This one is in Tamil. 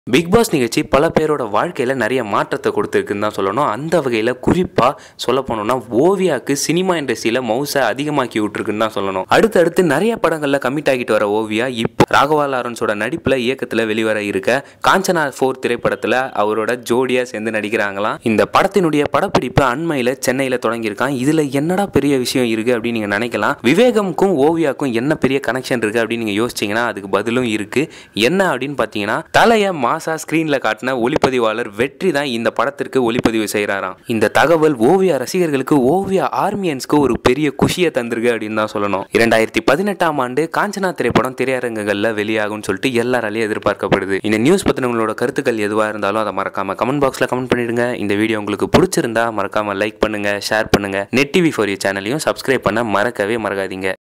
பிக் பாஸ் நிகழ்ச்சி பல பேரோட வாழ்க்கையில் நிறைய மாற்றத்தை கொடுத்துருக்குன்னு தான் சொல்லணும் அந்த வகையில் குறிப்பாக சொல்ல போனோம்னா ஓவியாவுக்கு சினிமா இண்டஸ்ட்ரியில் மவுசை அதிகமாக்கி விட்டுருக்குன்னு தான் சொல்லணும் அடுத்தடுத்து நிறைய படங்களில் கமிட் ஆகிட்டு வர ஓவியா இப்போ ராகவா லாரன்ஸோட நடிப்பில் இயக்கத்தில் வெளிவர இருக்க காஞ்சனா ஃபோர் திரைப்படத்தில் அவரோட ஜோடியாக சேர்ந்து நடிக்கிறாங்களாம் இந்த படத்தினுடைய படப்பிடிப்பு அண்மையில் சென்னையில் தொடங்கியிருக்கான் இதில் என்னடா பெரிய விஷயம் இருக்குது அப்படின்னு நீங்கள் நினைக்கலாம் விவேகமுக்கும் ஓவியாவுக்கும் என்ன பெரிய கனெக்ஷன் இருக்குது அப்படின்னு நீங்கள் யோசிச்சிங்கன்னா அதுக்கு பதிலும் இருக்குது என்ன அப்படின்னு பார்த்தீங்கன்னா தலையை மாசா ஸ்க்ரீனில் காட்டின ஒளிப்பதிவாளர் வெற்றி தான் இந்த படத்திற்கு ஒளிப்பதிவு செய்கிறாராம் இந்த தகவல் ஓவியா ரசிகர்களுக்கு ஓவியா ஆர்மியன்ஸ்க்கு ஒரு பெரிய குஷியை தந்திருக்கு அப்படின்னு தான் சொல்லணும் இரண்டாயிரத்தி பதினெட்டாம் ஆண்டு காஞ்சனா திரைப்படம் திரையரங்குகளில் வெளியாகும்னு சொல்லிட்டு எல்லாராலையும் எதிர்பார்க்கப்படுது இந்த நியூஸ் பற்றின உங்களோட கருத்துக்கள் எதுவாக இருந்தாலும் அதை மறக்காம கமெண்ட் பாக்ஸில் கமெண்ட் பண்ணிடுங்க இந்த வீடியோ உங்களுக்கு பிடிச்சிருந்தா மறக்காம லைக் பண்ணுங்க ஷேர் பண்ணுங்க நெட் டிவி ஃபார் சேனலையும் சப்ஸ்கிரைப் பண்ண மறக்கவே மறக்காதீங்க